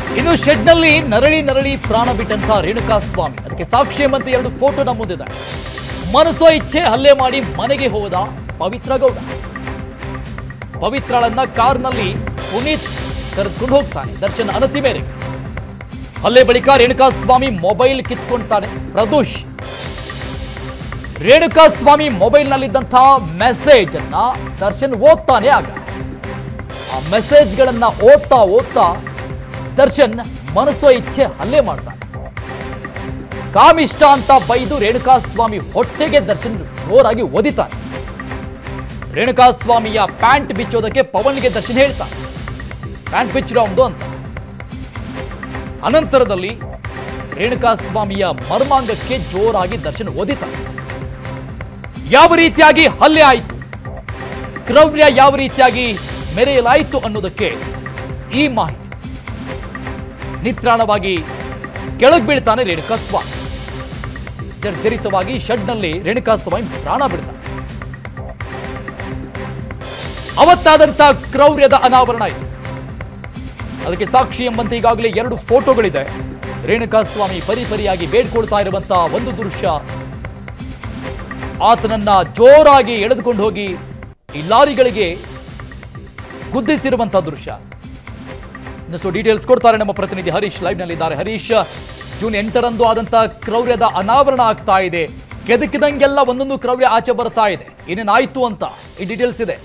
ಇನ್ನು ಶೆಡ್ನಲ್ಲಿ ನರಳಿ ನರಳಿ ಪ್ರಾಣ ಬಿಟ್ಟಂತ ರೇಣುಕಾ ಸ್ವಾಮಿ ಅದಕ್ಕೆ ಸಾಕ್ಷಿ ಎಂಬಂತೆ ಎರಡು ಫೋಟೋ ನಮ್ಮದಿದೆ ಮನಸ್ಸೋ ಇಚ್ಛೆ ಹಲ್ಲೆ ಮಾಡಿ ಮನೆಗೆ ಹೋದ ಪವಿತ್ರ ಗೌಡ ಪವಿತ್ರಳನ್ನ ಕಾರ್ನಲ್ಲಿ ಪುನೀತ್ ಕರೆದುಕೊಂಡು ಹೋಗ್ತಾನೆ ದರ್ಶನ್ ಅನತಿ ಮೇರೆಗೆ ಹಲ್ಲೆ ಬಳಿಕ ರೇಣುಕಾ ಸ್ವಾಮಿ ಮೊಬೈಲ್ ಕಿತ್ಕೊಳ್ತಾನೆ ಪ್ರದೋಷ್ ರೇಣುಕಾ ಸ್ವಾಮಿ ಮೊಬೈಲ್ನಲ್ಲಿದ್ದಂತಹ ಮೆಸೇಜ್ ಅನ್ನ ದರ್ಶನ್ ಓದ್ತಾನೆ ಆಗ ಆ ಮೆಸೇಜ್ಗಳನ್ನ ಓದ್ತಾ ಓದ್ತಾ ದರ್ಶನ್ ಮನಸ್ಸೋ ಇಚ್ಛೆ ಹಲ್ಲೆ ಮಾಡ್ತಾನೆ ಕಾಮಿಷ್ಟ ಅಂತ ಬೈದು ರೇಣುಕಾ ಸ್ವಾಮಿ ಹೊಟ್ಟೆಗೆ ದರ್ಶನ್ ಜೋರಾಗಿ ಒದಿತಾನೆ ರೇಣುಕಾ ಸ್ವಾಮಿಯ ಪ್ಯಾಂಟ್ ಬಿಚ್ಚೋದಕ್ಕೆ ಪವನ್ಗೆ ದರ್ಶನ್ ಹೇಳ್ತಾನೆ ಪ್ಯಾಂಟ್ ಬಿಚ್ಚಿರೋದು ಅಂತ ಅನಂತರದಲ್ಲಿ ರೇಣುಕಾ ಸ್ವಾಮಿಯ ಮರ್ಮಾಂಗಕ್ಕೆ ಜೋರಾಗಿ ದರ್ಶನ್ ಒದಿತಾನೆ ಯಾವ ರೀತಿಯಾಗಿ ಹಲ್ಲೆ ಆಯಿತು ಕ್ರೌರ್ಯ ಯಾವ ರೀತಿಯಾಗಿ ಮೆರೆಯಲಾಯಿತು ಅನ್ನೋದಕ್ಕೆ ಈ ಮಾಹಿತಿ ನಿತ್ರಾಣವಾಗಿ ಕೆಳಗೆ ಬೀಳ್ತಾನೆ ರೇಣುಕಾ ಸ್ವಾಮಿ ಜರ್ಜರಿತವಾಗಿ ಶೆಡ್ನಲ್ಲಿ ರೇಣುಕಾ ಸ್ವಾಮಿ ಪ್ರಾಣ ಬಿಡ್ತಾನೆ ಅವತ್ತಾದಂತ ಕ್ರೌರ್ಯದ ಅನಾವರಣ ಇದು ಅದಕ್ಕೆ ಸಾಕ್ಷಿ ಎಂಬಂತೆ ಈಗಾಗಲೇ ಎರಡು ಫೋಟೋಗಳಿದೆ ರೇಣುಕಾ ಸ್ವಾಮಿ ಪರಿಪರಿಯಾಗಿ ಬೇಡ್ಕೊಳ್ತಾ ಇರುವಂತಹ ಒಂದು ದೃಶ್ಯ ಆತನನ್ನ ಜೋರಾಗಿ ಎಳೆದುಕೊಂಡು ಹೋಗಿ ಈ ಲಾರಿಗಳಿಗೆ ಗುದ್ದಿಸಿರುವಂತಹ ದೃಶ್ಯ ಇನ್ನಷ್ಟು ಡೀಟೇಲ್ಸ್ ಕೊಡ್ತಾರೆ ನಮ್ಮ ಪ್ರತಿನಿಧಿ ಹರೀಶ್ ಲೈವ್ ನಲ್ಲಿದ್ದಾರೆ ಹರೀಶ್ ಜೂನ್ ಎಂಟರಂದು ಆದಂತಹ ಕ್ರೌರ್ಯದ ಅನಾವರಣ ಆಗ್ತಾ ಇದೆ ಕೆದಕಿದಂಗೆಲ್ಲ ಒಂದೊಂದು ಕ್ರೌರ್ಯ ಆಚೆ ಬರ್ತಾ ಇದೆ ಏನೇನಾಯ್ತು ಅಂತ ಈ ಡೀಟೇಲ್ಸ್ ಇದೆ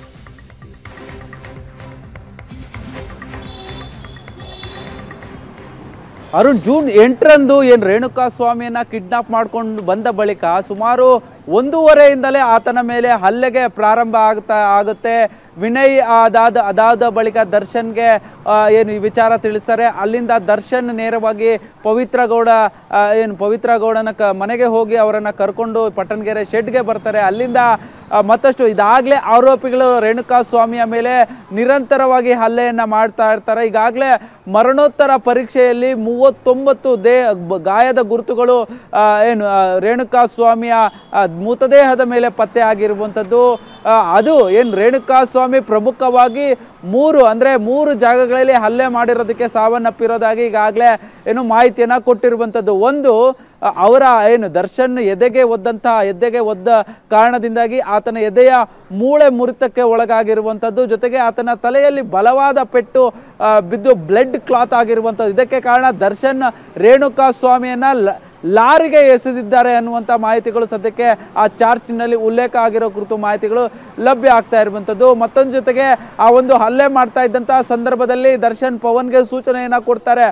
ಅರುಣ್ ಜೂನ್ ಎಂಟರಂದು ಏನು ರೇಣುಕಾ ಸ್ವಾಮಿಯನ್ನ ಕಿಡ್ನಾಪ್ ಮಾಡ್ಕೊಂಡು ಬಂದ ಬಳಿಕ ಸುಮಾರು ಒಂದೂವರೆಯಿಂದಲೇ ಆತನ ಮೇಲೆ ಹಲ್ಲೆಗೆ ಪ್ರಾರಂಭ ಆಗ್ತಾ ಆಗುತ್ತೆ ವಿನಯ್ ಅದಾದ ಅದಾದ ಬಳಿಕ ದರ್ಶನ್ಗೆ ಆ, ಏನು ಈ ವಿಚಾರ ತಿಳಿಸ್ತಾರೆ ಅಲ್ಲಿಂದ ದರ್ಶನ್ ನೇರವಾಗಿ ಪವಿತ್ರ ಗೌಡ ಆ, ಏನು ಪವಿತ್ರ ಗೌಡನ ಕ ಮನೆಗೆ ಹೋಗಿ ಅವರನ್ನ ಕರ್ಕೊಂಡು ಪಟ್ಟಣಗೆರೆ ಶೆಡ್ಗೆ ಬರ್ತಾರೆ ಅಲ್ಲಿಂದ ಆ, ಮತ್ತಷ್ಟು ಇದಾಗಲೇ ಆರೋಪಿಗಳು ರೇಣುಕಾ ಸ್ವಾಮಿಯ ಮೇಲೆ ನಿರಂತರವಾಗಿ ಹಲ್ಲೆಯನ್ನ ಮಾಡ್ತಾ ಇರ್ತಾರೆ ಈಗಾಗಲೇ ಮರಣೋತ್ತರ ಪರೀಕ್ಷೆಯಲ್ಲಿ ಮೂವತ್ತೊಂಬತ್ತು ದೇ ಬ- ಗಾಯದ ಗುರುತುಗಳು ಆ, ಏನು ಆ, ರೇಣುಕಾ ಸ್ವಾಮಿಯ ಆ, ಮೃತದೇಹದ ಮೇಲೆ ಪತ್ತೆ ಆಗಿರುವಂಥದ್ದು ಆ, ಅದು ಏನು ರೇಣುಕಾ ಸ್ವಾಮಿ ಪ್ರಮುಖವಾಗಿ ಮೂರು ಅಂದ್ರೆ ಮೂರು ಜಾಗಗಳಲ್ಲಿ ಹಲ್ಲೆ ಮಾಡಿರೋದಕ್ಕೆ ಸಾವನ್ನಪ್ಪಿರೋದಾಗಿ ಈಗಾಗಲೇ ಏನು ಮಾಹಿತಿಯನ್ನ ಕೊಟ್ಟಿರುವಂಥದ್ದು ಒಂದು ಆ, ಅವರ ಏನು ದರ್ಶನ್ ಎದೆಗೆ ಒದ್ದಂತಹ ಎದೆಗೆ ಒದ್ದ ಕಾರಣದಿಂದಾಗಿ ಆತನ ಎದೆಯ ಮೂಳೆ ಮುರಿತಕ್ಕೆ ಒಳಗಾಗಿರುವಂಥದ್ದು ಜೊತೆಗೆ ಆತನ ತಲೆಯಲ್ಲಿ ಬಲವಾದ ಪೆಟ್ಟು ಆ, ಬಿದ್ದು ಬ್ಲಡ್ ಕ್ಲಾತ್ ಆಗಿರುವಂಥದ್ದು ಇದಕ್ಕೆ ಕಾರಣ ದರ್ಶನ್ ರೇಣುಕಾ ಸ್ವಾಮಿಯನ್ನ ಲ- ಲಾರಿಗೆ ಎಸೆದಿದ್ದಾರೆ ಅನ್ನುವಂಥ ಮಾಹಿತಿಗಳು ಸದ್ಯಕ್ಕೆ ಆ ಚಾರ್ಜ್ನಲ್ಲಿ ಉಲ್ಲೇಖ ಆಗಿರೋ ಕುರಿತು ಮಾಹಿತಿಗಳು ಲಭ್ಯ ಆಗ್ತಾ ಇರುವಂಥದ್ದು ಮತ್ತೊಂದು ಜೊತೆಗೆ ಆ ಒಂದು ಹಲ್ಲೆ ಮಾಡ್ತಾ ಇದ್ದಂತಹ ಸಂದರ್ಭದಲ್ಲಿ ದರ್ಶನ್ ಪವನ್ಗೆ ಸೂಚನೆಯನ್ನ ಕೊಡ್ತಾರೆ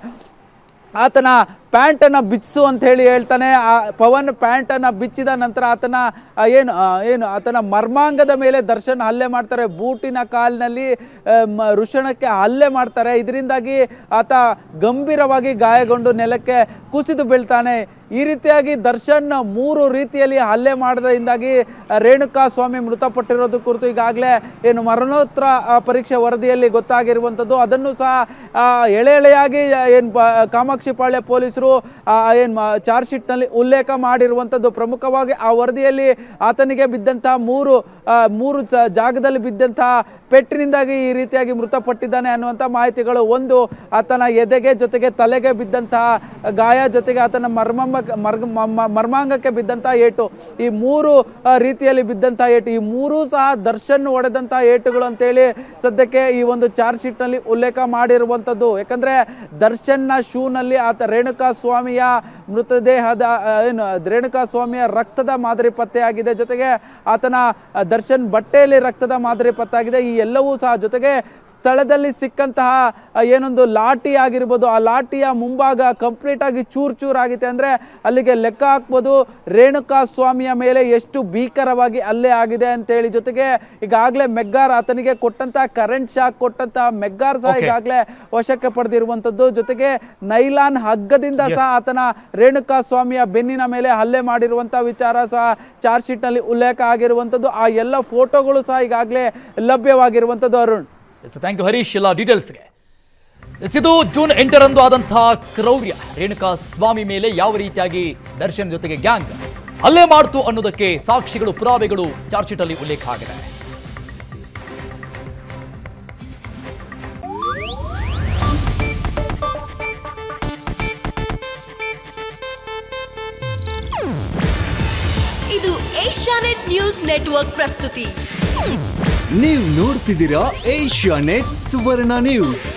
ಆತನ ಪ್ಯಾಂಟನ್ನು ಬಿಚ್ಚಿಸು ಅಂತ ಹೇಳಿ ಹೇಳ್ತಾನೆ ಆ ಪವನ್ ಪ್ಯಾಂಟನ್ನು ಬಿಚ್ಚಿದ ನಂತರ ಆತನ ಆ, ಏನು ಆ, ಏನು ಆತನ ಮರ್ಮಾಂಗದ ಮೇಲೆ ದರ್ಶನ್ ಹಲ್ಲೆ ಮಾಡ್ತಾರೆ ಬೂಟಿನ ಕಾಲಿನಲ್ಲಿ ಆ, ಮ- ವೃಷಣಕ್ಕೆ ಹಲ್ಲೆ ಮಾಡ್ತಾರೆ ಇದರಿಂದಾಗಿ ಆತ ಗಂಭೀರವಾಗಿ ಗಾಯಗೊಂಡು ನೆಲಕ್ಕೆ ಕುಸಿದು ಬೀಳ್ತಾನೆ ಈ ರೀತಿಯಾಗಿ ದರ್ಶನ್ ಮೂರು ರೀತಿಯಲ್ಲಿ ಹಲ್ಲೆ ಮಾಡೋದ್ರಿಂದಾಗಿ ರೇಣುಕಾ ಸ್ವಾಮಿ ಮೃತಪಟ್ಟಿರೋದು ಕುರಿತು ಈಗಾಗಲೇ ಏನು ಮರಣೋತ್ತರ ಆ, ಪರೀಕ್ಷೆ ವರದಿಯಲ್ಲಿ ಗೊತ್ತಾಗಿರುವಂಥದ್ದು ಅದನ್ನು ಸಹ ಆ, ಎಳೆ ಎಳೆಯಾಗಿ ಏನು ಕಾಮಾಕ್ಷಿಪಾಳ್ಯ ಪೊಲೀಸರು ಏನು ಚಾರ್ಜ್ ಶೀಟ್ನಲ್ಲಿ ಉಲ್ಲೇಖ ಮಾಡಿರುವಂಥದ್ದು ಪ್ರಮುಖವಾಗಿ ಆ ವರದಿಯಲ್ಲಿ ಆತನಿಗೆ ಬಿದ್ದಂತಹ ಮೂರು ಆ, ಮೂರು ಸ- ಜಾಗದಲ್ಲಿ ಬಿದ್ದಂತಹ ಪೆಟ್ಟಿನಿಂದಾಗಿ ಈ ರೀತಿಯಾಗಿ ಮೃತಪಟ್ಟಿದ್ದಾನೆ ಅನ್ನುವಂಥ ಮಾಹಿತಿಗಳು ಒಂದು ಆತನ ಎದೆಗೆ ಜೊತೆಗೆ ತಲೆಗೆ ಬಿದ್ದಂತಹ ಗಾಯ ಜೊತೆಗೆ ಆತನ ಮರ್ಮಮ್ಮ ಮರ್ಗ ಮ- ಮರ್ಮಾಂಗಕ್ಕೆ ಬಿದ್ದಂತಹ ಏಟು ಈ ಮೂರು ಆ, ರೀತಿಯಲ್ಲಿ ಬಿದ್ದಂತಹ ಏಟು ಈ ಮೂರೂ ಸಹ ದರ್ಶನ್ ಹೊಡೆದಂತಹ ಏಟುಗಳು ಅಂತೇಳಿ ಸದ್ಯಕ್ಕೆ ಈ ಒಂದು ಚಾರ್ಜ್ ಶೀಟ್ ನಲ್ಲಿ ಉಲ್ಲೇಖ ಮಾಡಿರುವಂತದ್ದು ಯಾಕಂದ್ರೆ ದರ್ಶನ್ನ ಶೂನಲ್ಲಿ ಆತ ರೇಣುಕಾ ಸ್ವಾಮಿಯ ಮೃತದೇಹದ ಆ, ಏನು ರೇಣುಕಾ ಸ್ವಾಮಿಯ ರಕ್ತದ ಮಾದರಿ ಪತ್ತೆಯಾಗಿದೆ ಜೊತೆಗೆ ಆತನ ಆ, ದರ್ಶನ್ ಬಟ್ಟೆಯಲ್ಲಿ ರಕ್ತದ ಮಾದರಿ ಪತ್ತಾಗಿದೆ ಈ ಎಲ್ಲವೂ ಸಹ ಜೊತೆಗೆ ಸ್ಥಳದಲ್ಲಿ ಸಿಕ್ಕಂತಹ ಆ, ಏನೊಂದು ಲಾಠಿ ಆಗಿರ್ಬೋದು ಆ ಲಾಠಿಯ ಮುಂಭಾಗ ಕಂಪ್ಲೀಟ್ ಆಗಿ ಚೂರ್ ಚೂರ್ ಆಗಿದೆ ಅಂದ್ರೆ ಅಲ್ಲಿಗೆ ಲೆಕ್ಕ ಹಾಕ್ಬೋದು ರೇಣುಕಾ ಸ್ವಾಮಿಯ ಮೇಲೆ ಎಷ್ಟು ಭೀಕರವಾಗಿ ಹಲ್ಲೆ ಆಗಿದೆ ಅಂತ ಹೇಳಿ ಜೊತೆಗೆ ಈಗಾಗಲೇ ಮೆಗ್ಗಾರ್ ಆತನಿಗೆ ಕೊಟ್ಟಂತಹ ಕರೆಂಟ್ ಶಾಕ್ ಕೊಟ್ಟಂತಹ ಮೆಗ್ಗಾರ್ ಸಹ Okay. ಈಗಾಗಲೇ ವಶಕ್ಕೆ ಪಡೆದಿರುವಂತದ್ದು ಜೊತೆಗೆ ನೈಲಾನ್ ಹಗ್ಗದಿಂದ ಸಹ ಆತನ ರೇಣುಕಾ ಸ್ವಾಮಿಯ ಬೆನ್ನಿನ ಮೇಲೆ ಹಲ್ಲೆ ಮಾಡಿರುವಂತಹ ವಿಚಾರ ಸಹ ಚಾರ್ಜ್ ಶೀಟ್ ನಲ್ಲಿ ಉಲ್ಲೇಖ ಆಗಿರುವಂತದ್ದು ಆ ಎಲ್ಲ ಫೋಟೋಗಳು ಸಹ ಈಗಾಗಲೇ ಲಭ್ಯವಾಗಿರುವಂತದ್ದು Arun yes thank you Harish ಎಲ್ಲ ಡೀಟೇಲ್ಸ್ಗೆ ಎಸ್ ಇದು ಜೂನ್ ಎಂಟರಂದು ಆದಂತಹ ಕ್ರೌರ್ಯ ರೇಣುಕಾ ಸ್ವಾಮಿ ಮೇಲೆ ಯಾವ ರೀತಿಯಾಗಿ ದರ್ಶನ್ ಜೊತೆಗೆ ಗ್ಯಾಂಗ್ ಹಲ್ಲೆ ಮಾಡ್ತು ಅನ್ನೋದಕ್ಕೆ ಸಾಕ್ಷಿಗಳು ಪುರಾವೆಗಳು ಚಾರ್ಜ್ ಶೀಟ್ ಅಲ್ಲಿ ಉಲ್ಲೇಖ ಆಗಿದೆ ಏಷ್ಯಾನೆಟ್ ನ್ಯೂಸ್ ನೆಟ್ವರ್ಕ್ ಪ್ರಸ್ತುತಿ ನೀವು ನೋಡ್ತಿದ್ದೀರಾ ಏಷ್ಯಾ ನೆಟ್ ಸುವರ್ಣ ನ್ಯೂಸ್